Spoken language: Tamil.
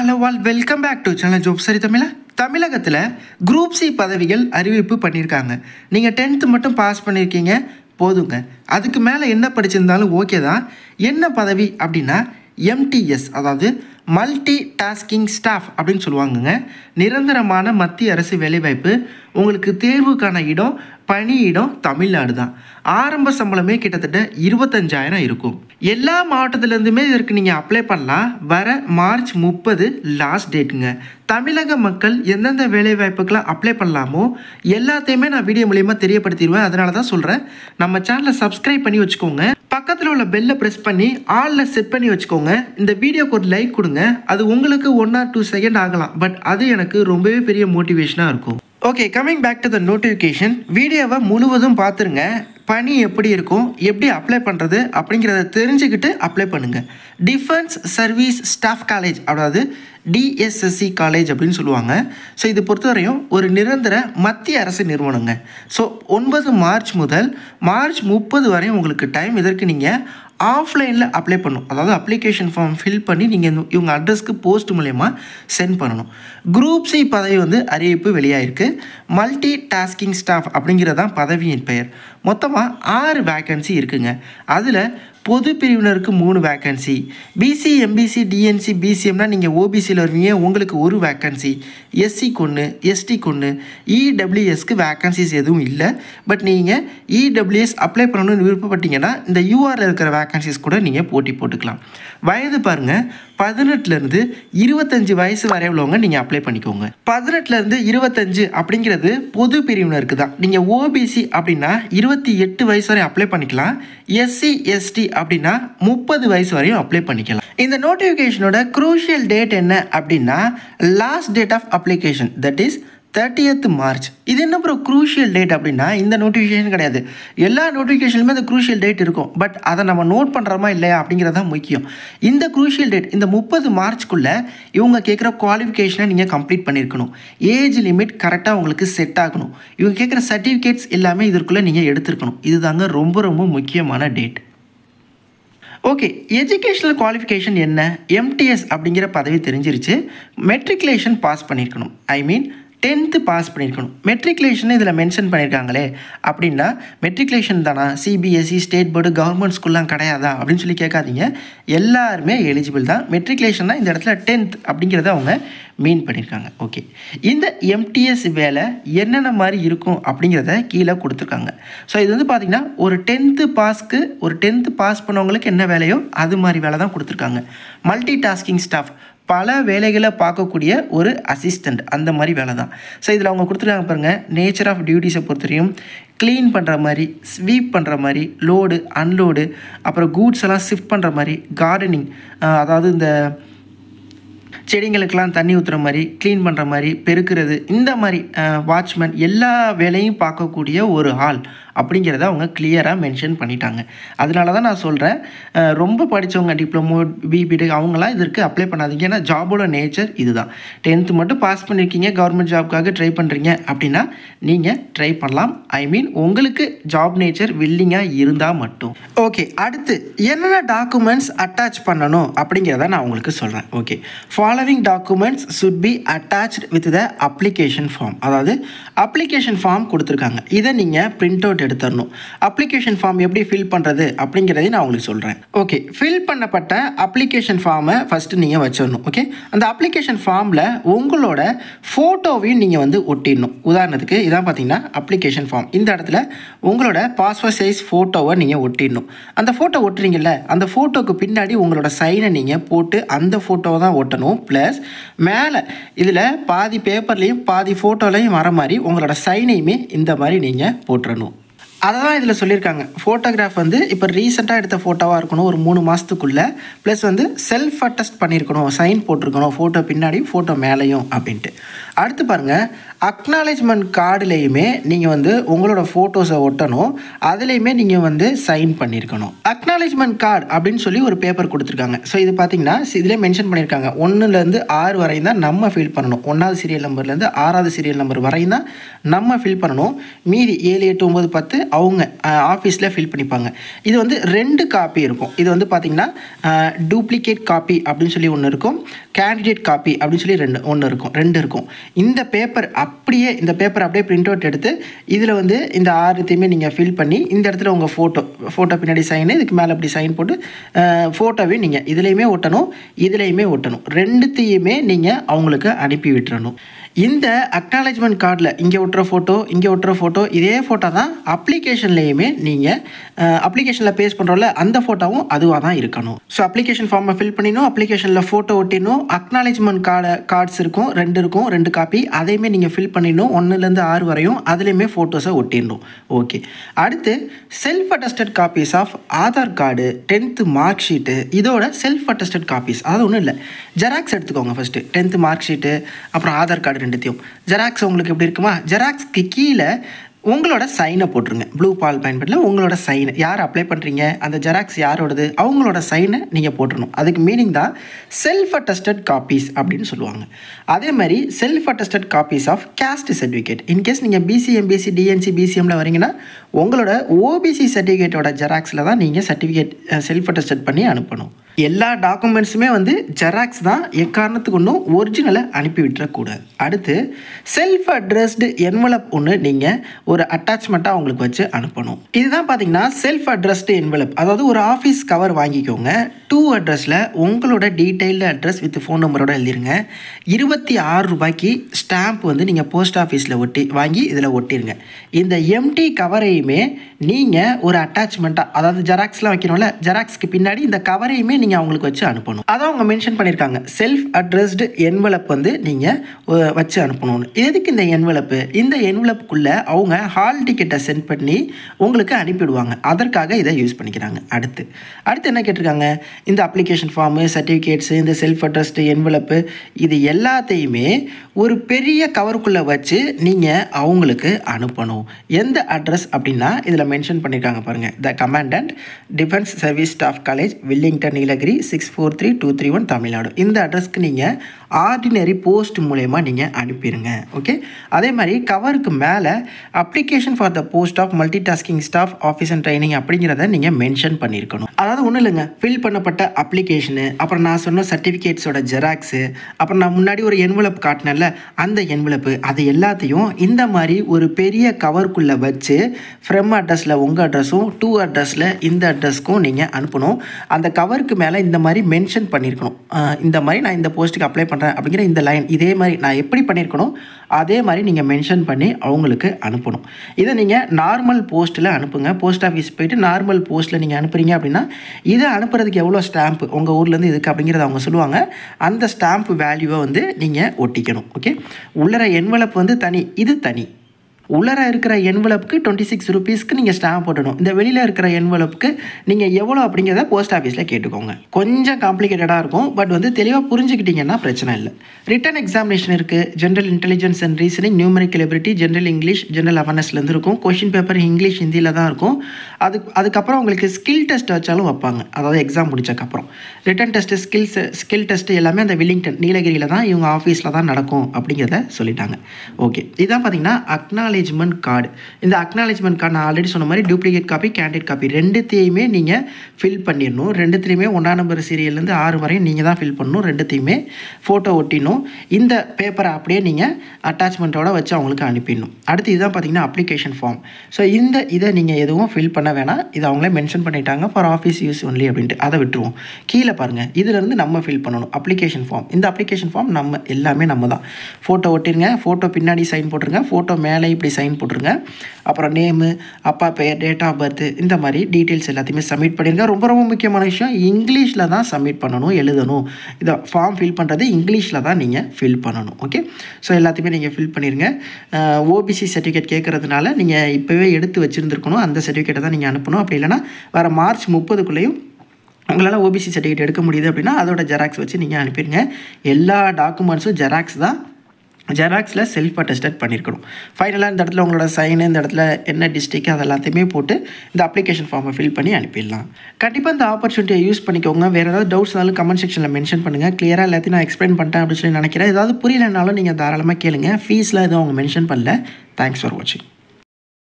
hello all welcome back to channel ஜோப் சரி தமிழா தமிழகத்தில் குரூப் சி பதவிகள் அறிவிப்பு பண்ணியிருக்காங்க நீங்கள் டென்த்து மட்டும் பாஸ் பண்ணியிருக்கீங்க போதுங்க அதுக்கு மேலே என்ன படிச்சிருந்தாலும் ஓகே தான் என்ன பதவி அப்படின்னா எம்டிஎஸ் அதாவது மல்டி டாஸ்கிங் ஸ்டாஃப் அப்படின்னு சொல்லுவாங்கங்க நிரந்தரமான மத்திய அரசு வேலைவாய்ப்பு உங்களுக்கு தேர்வுக்கான இடம் பணியிடம் தமிழ்நாடு தான் ஆரம்ப சம்பளமே கிட்டத்தட்ட இருபத்தஞ்சாயிரம் இருக்கும் எல்லா மாவட்டத்துலேருந்துமே இதற்கு நீங்கள் அப்ளை பண்ணலாம் வர மார்ச் முப்பது லாஸ்ட் டேட்டுங்க தமிழக மக்கள் எந்தெந்த வேலைவாய்ப்புக்கெலாம் அப்ளை பண்ணலாமோ எல்லாத்தையுமே நான் வீடியோ மூலியமா தெரியப்படுத்திடுவேன் அதனால தான் சொல்கிறேன் நம்ம சேனலை சப்ஸ்கிரைப் பண்ணி வச்சுக்கோங்க பக்கத்தில் உள்ள பெல்லை ப்ரெஸ் பண்ணி ஆலில் செட் பண்ணி வச்சுக்கோங்க இந்த வீடியோக்கு ஒரு லைக் கொடுங்க அது உங்களுக்கு ஒன் ஆர் டூ செகண்ட் ஆகலாம் பட் அது எனக்கு ரொம்பவே பெரிய மோட்டிவேஷனாக இருக்கும் okay coming back to the notification வீடியோவை முழுவதும் பார்த்துருங்க பணி எப்படி இருக்கும் எப்படி அப்ளை பண்ணுறது அப்படிங்கிறத தெரிஞ்சுக்கிட்டு அப்ளை பண்ணுங்கள் டிஃபென்ஸ் சர்வீஸ் ஸ்டாஃப் காலேஜ் அதாவது டிஎஸ்எஸ்சி காலேஜ் அப்படின்னு சொல்லுவாங்க ஸோ இது பொறுத்தவரையும் ஒரு நிரந்தர மத்திய அரசு நிறுவனங்க ஸோ ஒன்பது மார்ச் முதல் மார்ச் முப்பது வரையும் உங்களுக்கு டைம் இதற்கு நீங்கள் ஆஃப்லைனில் அப்ளை பண்ணணும் அதாவது அப்ளிகேஷன் ஃபார்ம் ஃபில் பண்ணி நீங்கள் இவங்க அட்ரஸ்க்கு போஸ்ட் மூலயமா சென்ட் பண்ணணும் குரூப் சி பதவி வந்து அறிவிப்பு வெளியாயிருக்கு மல்டி டாஸ்கிங் ஸ்டாஃப் அப்படிங்கிறதான் பதவியின் பெயர் மொத்தமாக ஆறு வேக்கன்சி இருக்குங்க அதில் பொது பிரிவினருக்கு மூணு வேக்கன்சி பிசி எம்பிசி டிஎன்சி பிசிஎம்னா நீங்கள் ஓபிசியில் வருவீங்க உங்களுக்கு ஒரு வேக்கன்சி எஸ்சி கொன்று எஸ்டி கொன்று இடபிள்யூஎஸ்க்கு வேக்கன்சிஸ் எதுவும் இல்லை பட் நீங்கள் இடபிள்யூஎஸ் அப்ளை பண்ணணும்னு விருப்பப்பட்டீங்கன்னா இந்த யூஆரில் இருக்கிற வேக்கன்சிஸ் கூட நீங்கள் போட்டி போட்டுக்கலாம் வயது பாருங்கள் பதினெட்டுலேருந்து இருபத்தஞ்சு வயசு வரை உள்ளவங்க நீங்கள் அப்ளை பண்ணிக்கோங்க பதினெட்டுலேருந்து இருபத்தஞ்சு அப்படிங்கிறது பொது பிரிவினருக்கு தான் நீங்கள் ஓபிசி அப்படின்னா இருபத்தி எட்டு வயசு வரை அப்ளை பண்ணிக்கலாம் எஸ்சி எஸ்டி அப்படின்னா முப்பது வயசு வரையும் அப்ளை பண்ணிக்கலாம் இந்த நோட்டிஃபிகேஷனோட குரூஷியல் டேட் என்ன அப்படின்னா last date of application that is thirtieth March இது என்ன ப்ரோ க்ரூஷியல் டேட் அப்படின்னா இந்த நோட்டிஃபிகேஷன் கிடையாது எல்லா நோட்டிஃபிகேஷனுமே அந்த க்ரூஷியல் டேட் இருக்கும் பட் அதை நம்ம நோட் பண்ணுறோமா இல்லையா அப்படிங்கிறது தான் முக்கியம் இந்த க்ரூஷியல் டேட் இந்த முப்பது மார்ச்க்குள்ளே இவங்க கேட்குற குவாலிஃபிகேஷனை நீங்கள் கம்ப்ளீட் பண்ணியிருக்கணும் ஏஜ் லிமிட் கரெக்டாக உங்களுக்கு செட் ஆகணும் இவங்க கேட்குற சர்டிஃபிகேட்ஸ் எல்லாமே இதற்குள்ளே நீங்கள் எடுத்துருக்கணும் இதுதாங்க ரொம்ப ரொம்ப முக்கியமான டேட் ஓகே எஜுகேஷனல் குவாலிஃபிகேஷன் என்ன எம்டிஎஸ் அப்படிங்கிற பதவி தெரிஞ்சிருச்சு மெட்ரிகுலேஷன் பாஸ் பண்ணியிருக்கணும் ஐ மீன் டென்த்து பாஸ் பண்ணியிருக்கணும் மெட்ரிகுலேஷன் இதில் மென்ஷன் பண்ணியிருக்காங்களே அப்படின்னா மெட்ரிகுலேஷன் தானா சிபிஎஸ்சி ஸ்டேட் போர்டு கவர்மெண்ட் ஸ்கூல்லாம் கிடையாதா அப்படின்னு சொல்லி கேட்காதீங்க எல்லாருமே எலிஜிபிள் தான் மெட்ரிகுலேஷன்னா இந்த இடத்துல டென்த் அப்படிங்கிறத அவங்க மீன் பண்ணியிருக்காங்க ஓகே இந்த எம்டிஎஸ் வேலை என்னென்ன மாதிரி இருக்கும் அப்படிங்கிறத கீழே கொடுத்துருக்காங்க ஸோ இது வந்து பார்த்திங்கன்னா ஒரு டென்த்து பாஸ்க்கு ஒரு டென்த்து பாஸ் பண்ணவங்களுக்கு என்ன வேலையோ அது மாதிரி வேலை தான் கொடுத்துருக்காங்க மல்டி டாஸ்கிங் ஸ்டாஃப் பல வேலைகளை பார்க்கக்கூடிய ஒரு அசிஸ்டண்ட் அந்த மாதிரி வேலை தான் ஸோ இதில் அவங்க கொடுத்துருக்காங்க பாருங்கள் நேச்சர் ஆஃப் டியூட்டிஸை பொறுத்தவரையும் க்ளீன் பண்ணுற மாதிரி ஸ்வீப் பண்ணுற மாதிரி லோடு அன்லோடு அப்புறம் கூட்ஸ் எல்லாம் ஷிஃப்ட் பண்ணுற மாதிரி கார்டனிங் அதாவது இந்த செடிங்களுக்கெல்லாம் தண்ணி ஊற்றுற மாதிரி க்ளீன் பண்ணுற மாதிரி பெருக்கிறது இந்த மாதிரி வாட்ச்மேன் எல்லா வேலையும் பார்க்கக்கூடிய ஒரு ஹால் அப்படிங்கிறத அவங்க கிளியராக மென்ஷன் பண்ணிட்டாங்க அதனால தான் நான் சொல்கிறேன் ரொம்ப படித்தவங்க டிப்ளமோ பிபிடி அவங்களாம் இதற்கு அப்ளை பண்ணாதீங்க ஏன்னா ஜாபோட நேச்சர் இதுதான் டென்த்து மட்டும் பாஸ் பண்ணியிருக்கீங்க கவர்மெண்ட் ஜாப்க்காக ட்ரை பண்ணுறீங்க அப்படின்னா நீங்கள் ட்ரை பண்ணலாம் ஐ மீன் உங்களுக்கு ஜாப் நேச்சர் வில்லிங்காக இருந்தால் மட்டும் ஓகே அடுத்து என்னென்ன டாக்குமெண்ட்ஸ் அட்டாச் பண்ணணும் அப்படிங்கிறத நான் உங்களுக்கு சொல்கிறேன் okay following documents should be attached with the application form அதாவது அப்ளிகேஷன் ஃபார்ம் கொடுத்துருக்காங்க இதை நீங்கள் பிரிண்ட் அவுட் எடுத்துடணும் அப்ளிகேஷன் ஃபார்ம் எப்படி ஃபில் பண்ணுறது அப்படிங்கிறதையும் நான் உங்களுக்கு சொல்கிறேன் ஓகே ஃபில் பண்ணப்பட்ட அப்ளிகேஷன் ஃபார்மை ஃபஸ்ட்டு நீங்கள் வச்சிடணும் ஓகே அந்த அப்ளிகேஷன் ஃபார்மில் உங்களோட ஃபோட்டோவையும் நீங்கள் வந்து ஒட்டிடணும் உதாரணத்துக்கு இதான் பார்த்தீங்கன்னா அப்ளிகேஷன் ஃபார்ம் இந்த இடத்துல உங்களோட பாஸ்போர்ட் சைஸ் ஃபோட்டோவை நீங்கள் ஒட்டிடணும் அந்த ஃபோட்டோ ஒட்டுறீங்கல்ல அந்த ஃபோட்டோக்கு பின்னாடி உங்களோட சைனை நீங்கள் போட்டு அந்த ஃபோட்டோவை தான் ஒட்டணும் ப்ளஸ் மேலே இதில் பாதி பேப்பர்லேயும் பாதி ஃபோட்டோலையும் வர மாதிரி உங்களோட சைனையுமே இந்த மாதிரி நீங்கள் போட்டுறணும் அதை தான் இதில் சொல்லியிருக்காங்க ஃபோட்டோகிராஃப் வந்து இப்போ ரீசெண்டாக எடுத்த ஃபோட்டோவாக இருக்கணும் ஒரு மூணு மாதத்துக்குள்ளே ப்ளஸ் வந்து செல்ஃப் அட்டஸ்ட் பண்ணியிருக்கணும் சைன் போட்டிருக்கணும் ஃபோட்டோ பின்னாடியும் ஃபோட்டோ மேலேயும் அப்படின்ட்டு அடுத்து பாருங்கள் அக்னாலேஜ்மெண்ட் கார்டுலேயுமே நீங்கள் வந்து உங்களோட ஃபோட்டோஸை ஒட்டணும் அதுலேயுமே நீங்கள் வந்து சைன் பண்ணியிருக்கணும் அக்னாலேஜ்மெண்ட் கார்டு அப்படின்னு சொல்லி ஒரு பேப்பர் கொடுத்துருக்காங்க ஸோ இது பார்த்தீங்கன்னா இதிலே மென்ஷன் பண்ணியிருக்காங்க ஒன்றுலேருந்து ஆறு வரையும் தான் நம்ம ஃபில் பண்ணணும் ஒன்றாவது சீரியல் நம்பர்லேருந்து ஆறாவது சீரியல் நம்பர் வரையும் தான் நம்ம ஃபில் பண்ணணும் மீதி ஏழு எட்டு ஒம்பது பத்து அவங்க ஆஃபீஸில் ஃபில் பண்ணிப்பாங்க இது வந்து ரெண்டு காப்பி இருக்கும் இது வந்து பார்த்திங்கன்னா டூப்ளிகேட் காப்பி அப்படின்னு சொல்லி ஒன்று இருக்கும் கேண்டிடேட் காப்பி அப்படின்னு சொல்லி ரெண்டு ஒன்று இருக்கும் ரெண்டு இருக்கும் இந்த பேப்பர் அப்படியே இந்த பேப்பர் அப்படியே பிரிண்ட் அவுட் எடுத்து இதில் வந்து இந்த ஆறுத்தையுமே நீங்கள் ஃபில் பண்ணி இந்த இடத்துல உங்கள் ஃபோட்டோ ஃபோட்டோ பின்னாடி சைனு இதுக்கு மேலே அப்படி சைன் போட்டு ஃபோட்டோவே நீங்கள் இதுலேயுமே ஒட்டணும் இதுலேயுமே ஒட்டணும் ரெண்டுத்தையுமே நீங்கள் அவங்களுக்கு அனுப்பி விட்டுறணும் இந்த அக்னாலஜ்மெண்ட் கார்டில் இங்கே ஒட்டுற ஃபோட்டோ இங்கே ஒட்டுற ஃபோட்டோ இதே ஃபோட்டோ தான் அப்ளிகேஷன்லேயுமே நீங்கள் அப்ளிகேஷனில் பேஸ் பண்ணுறோம்ல அந்த ஃபோட்டோவும் அதுவாக தான் இருக்கணும் ஸோ அப்ளிகேஷன் ஃபார்மை ஃபில் பண்ணிடணும் அப்ளிகேஷனில் ஃபோட்டோ ஒட்டிடணும் அக்னாலஜ்மெண்ட் கார்டு கார்ட்ஸ் இருக்கும் ரெண்டு இருக்கும் ரெண்டு காப்பி அதையுமே நீங்கள் ஃபில் பண்ணிடணும் ஒன்றுலேருந்து ஆறு வரையும் அதுலேயுமே ஃபோட்டோஸை ஒட்டிடணும் ஓகே அடுத்து self attested copies of Aadhaar card tenth mark sheet இதோட செல்ஃப் அட்டஸ்டட் காப்பீஸ் அது ஒன்றும் இல்லை ஜெராக்ஸ் எடுத்துக்கோங்க ஃபஸ்ட்டு டென்த்து மார்க் ஷீட்டு அப்புறம் ஆதார் கார்டு ரெண்டுத்தையும் ஜெராக்ஸ் உங்களுக்கு எப்படி இருக்குமா ஜெராக்ஸ்க்கு கீழே உங்களோட சைனை போட்டுருங்க ப்ளூ பால் பயன்படுத்தல உங்களோட சைனை யார் அப்ளை பண்ணுறீங்க அந்த ஜெராக்ஸ் யாரோடது அவங்களோட சைனை நீங்கள் போட்டுடணும் அதுக்கு மீனிங் தான் செல்ஃப் அட்டஸ்டட் காப்பீஸ் அப்படின்னு சொல்லுவாங்க அதே மாதிரி self attested copies of caste certificate in case நீங்கள் பிசி எம்பிசி டிஎன்சி பிசிஎம்ல வரீங்கன்னா உங்களோட ஓபிசி சர்டிஃபிகேட்டோட ஜெராக்ஸில் தான் நீங்கள் சர்டிஃபிகேட் செல்ஃப் அட்டஸ்டட் பண்ணி அனுப்பணும் எல்லா டாக்குமெண்ட்ஸுமே வந்து ஜெராக்ஸ் தான் எக்காரணத்துக்கு ஒன்றும் ஒரிஜினலை அனுப்பி விட்டுறக்கூடாது அடுத்து செல்ஃப் அட்ரஸ்டு என்வலப் ஒன்று நீங்கள் ஒரு அட்டாச்மெண்ட்டாக அவங்களுக்கு வச்சு அனுப்பணும் இதுதான் பார்த்தீங்கன்னா செல்ஃப் அட்ரஸ்டு என்வலப் அதாவது ஒரு ஆஃபீஸ் கவர் வாங்கிக்கோங்க டூ அட்ரஸில் உங்களோட டீட்டெயில்டு அட்ரஸ் வித் ஃபோன் நம்பரோட எழுதிருங்க இருபத்தி ஆறு ரூபாய்க்கு ஸ்டாம்ப் வந்து நீங்கள் போஸ்ட் ஆஃபீஸில் ஒட்டி வாங்கி இதில் ஒட்டிருங்க இந்த எம்டி கவரையுமே நீங்கள் ஒரு அட்டாச்மெண்ட்டாக அதாவது ஜெராக்ஸ்லாம் வைக்கணும்ல ஜெராக்ஸ்க்கு பின்னாடி இந்த கவரையுமே நீங்கள் அவங்களுக்கு வச்சு அனுப்பணும் அதான் அவங்க மென்ஷன் பண்ணியிருக்காங்க செல்ஃப் அட்ரஸ்டு என்வலப் வந்து நீங்கள் வச்சு அனுப்பணும்னு எதுக்கு இந்த என்வலப்பு இந்த என்வலப்புக்குள்ளே அவங்க ஹால் டிக்கெட்டை சென்ட் பண்ணி உங்களுக்கு அனுப்பிடுவாங்க அதற்காக இதை யூஸ் பண்ணிக்கிறாங்க அடுத்து அடுத்து என்ன கேட்டிருக்காங்க இந்த அப்ளிகேஷன் ஃபார்மு சர்டிஃபிகேட்ஸு இந்த செல்ஃப் அட்ரஸ்டு என்வலப்பு இது எல்லாத்தையுமே ஒரு பெரிய கவருக்குள்ளே வச்சு நீங்கள் அவங்களுக்கு அனுப்பணும் எந்த அட்ரஸ் அப்படின்னா இதில் மென்ஷன் பண்ணியிருக்காங்க பாருங்கள் the commandant defence service staff college Wellington Nilgiri six four three two three one Tamil Nadu இந்த அட்ரஸ்க்கு நீங்கள் ஆர்டினரி போஸ்ட் மூலயமா நீங்கள் அனுப்பிடுங்க ஓகே அதே மாதிரி கவருக்கு மேலே application for the post of multi tasking staff office and training அப்படிங்கிறத நீங்கள் மென்ஷன் பண்ணியிருக்கணும் அதாவது ஒன்றும் இல்லைங்க ஃபில் பண்ணப்பட்ட அப்ளிகேஷனு அப்புறம் நான் சொன்ன சர்டிஃபிகேட்ஸோட ஜெராக்ஸு அப்புறம் நான் முன்னாடி ஒரு என்வலப் காட்டினேன்ல அந்த என்வலப்பு அது எல்லாத்தையும் இந்த மாதிரி ஒரு பெரிய கவருக்குள்ளே வச்சு ஃப்ரம் அட்ரஸில் உங்கள் அட்ரஸும் டூ அட்ரஸில் இந்த அட்ரஸ்க்கும் நீங்கள் அனுப்பணும் அந்த கவருக்கு மேலே இந்த மாதிரி மென்ஷன் பண்ணியிருக்கணும் அஹ் இந்த மாதிரி நான் இந்த போஸ்ட்டுக்கு அப்ளை பண்ணுறேன் அப்படிங்கிற இந்த லைன் இதே மாதிரி நான் எப்படி பண்ணியிருக்கணும் அதே மாதிரி நீங்கள் மென்ஷன் பண்ணி அவங்களுக்கு அனுப்பணும் இதை நீங்கள் நார்மல் போஸ்ட்டில் அனுப்புங்க போஸ்ட் ஆஃபீஸ் போயிட்டு நார்மல் போஸ்ட்டில் நீங்கள் அனுப்புறீங்க அப்படின்னா இதை அனுப்புறதுக்கு எவ்வளோ ஸ்டாம்ப் உங்கள் ஊர்லேருந்து இதுக்கு அப்படிங்கிறத அவங்க சொல்லுவாங்க அந்த ஸ்டாம்ப் வேல்யூவை வந்து நீங்கள் ஒட்டிக்கணும் ஓகே உள்ளர என்வலப் வந்து தனி இது தனி உள்ளர இருக்கிற என்வலப்புக்கு டுவெண்ட்டி சிக்ஸ் ருபீஸ்க்கு நீங்கள் ஸ்டாம்ப் போடணும் இந்த வெளியில் இருக்கிற என்வலப்புக்கு நீங்கள் எவ்வளோ அப்படிங்கிறத போஸ்ட் ஆஃபீஸில் கேட்டுக்கோங்க கொஞ்சம் காம்ப்ளிகேட்டடாக இருக்கும் பட் வந்து தெளிவாக புரிஞ்சுக்கிட்டீங்கன்னா பிரச்சனை இல்லை ரிட்டன் எக்ஸாமினேஷன் இருக்குது general intelligence and reasoning numeric ability general English general அவேர்னஸ்லேருந்து இருக்கும் கொஷின் பேப்பர் இங்கிலீஷ் ஹிந்தியில் தான் இருக்கும் அது அதுக்கப்புறம் உங்களுக்கு ஸ்கில் டெஸ்ட் வச்சாலும் வைப்பாங்க அதாவது எக்ஸாம் முடிச்சக்கப்புறம் written test skills skill test எல்லாமே அந்த வில்லிங்டன் நீலகிரியில் தான் இவங்க ஆஃபீஸில் தான் நடக்கும் அப்படிங்கிறத சொல்லிட்டாங்க ஓகே இதான் பார்த்தீங்கன்னா அக்னாலேஜ்மெண்ட் கார்டு இந்த அக்னாலேஜ்மெண்ட் கார்டு நான் ஆல்ரெடி சொன்ன மாதிரி டூப்ளிகேட் காப்பி கேண்டிடேட் காப்பி ரெண்டுத்தையுமே நீங்கள் ஃபில் பண்ணிடணும் ரெண்டுத்துலேயுமே ஒன்றாம் நம்பர் சீரியல்லேருந்து ஆறு வரையும் நீங்கள் தான் ஃபில் பண்ணணும் ரெண்டுத்தையுமே ஃபோட்டோ ஒட்டிடணும் இந்த பேப்பரை அப்படியே நீங்கள் அட்டாச்மெண்ட்டோட வச்சு அவங்களுக்கு அனுப்பிடணும் அடுத்து இதுதான் பார்த்தீங்கன்னா அப்ளிகேஷன் ஃபார்ம் ஸோ இந்த இதை நீங்கள் எதுவும் ஃபில் பண்ண வேணாம் இதை அவங்களே மென்ஷன் பண்ணிட்டாங்க ஃபார் ஆஃபீஸ் யூஸ் ஒன்லி அப்படின்ட்டு அதை விட்டுருவோம் கீழே பாருங்கள் இதிலேருந்து நம்ம ஃபில் பண்ணணும் அப்ளிகேஷன் ஃபார்ம் இந்த அப்ளிகேஷன் ஃபார்ம் நம்ம எல்லாமே நம்ம தான் ஃபோட்டோ ஒட்டிருங்க ஃபோட்டோ பின்னாடி சைன் போட்டுருங்க ஃபோட்டோ மேலே இப்படி சைன் போட்டுருங்க அப்புறம் நேமு அப்பா பெயர் டேட் ஆஃப் பர்த் இந்த மாதிரி டீட்டெயில்ஸ் எல்லாத்தையுமே சப்மிட் பண்ணிருங்க ரொம்ப ரொம்ப முக்கியமான விஷயம் இங்கிலீஷில் தான் சப்மிட் பண்ணணும் எழுதணும் இதை ஃபார்ம் ஃபில் பண்ணுறது இங்கிலீஷில் தான் நீங்கள் ஃபில் பண்ணணும் ஓகே ஸோ எல்லாத்தையுமே நீங்கள் ஃபில் பண்ணிடுங்க ஓபிசி சர்டிஃபிகேட் கேட்குறதுனால நீங்கள் இப்போவே எடுத்து வச்சுருந்துருக்கணும் அந்த சர்டிஃபிகேட்டை தான் நீங்கள் அனுப்பணும் அப்படி இல்லைன்னா வர மார்ச் முப்பதுக்குள்ளேயும் உங்களால் ஓபிசி சர்டிஃபிகேட் எடுக்க முடியுது அப்படின்னா அதோட ஜெராக்ஸ் வச்சு நீங்கள் அனுப்பிடுங்க எல்லா டாக்குமெண்ட்ஸும் ஜெராக்ஸ் தான் ஜெராக்ஸில் செல்ஃப் அட்டஸ்டட் பண்ணியிருக்கணும் ஃபைனலாக இந்த இடத்துல உங்களோட சைன் இந்த இடத்துல என்ன டிஸ்ட்ரிக் அது எல்லாத்தையுமே போட்டு இந்த அப்ளிகேஷன் ஃபார்மை ஃபில் பண்ணி அனுப்பிடலாம் கண்டிப்பாக இந்த ஆப்பர்ச்சுனிட்டியை யூஸ் பண்ணிக்கோங்க வேறு ஏதாவது டவுட்ஸ் இருந்தாலும் கமெண்ட் செக்ஷனில் மென்ஷன் பண்ணுங்கள் கிளியராக எல்லாத்தையும் நான் எக்ஸ்பிளைன் பண்ணிட்டேன் அப்படின்னு சொல்லி நினைக்கிறேன் ஏதாவது புரியலைனாலும் நீங்கள் தாராளமாக கேளுங்க ஃபீஸ்லாம் எதுவும் அவங்க மென்ஷன் பண்ணல தேங்க்ஸ் ஃபார் வாட்சிங்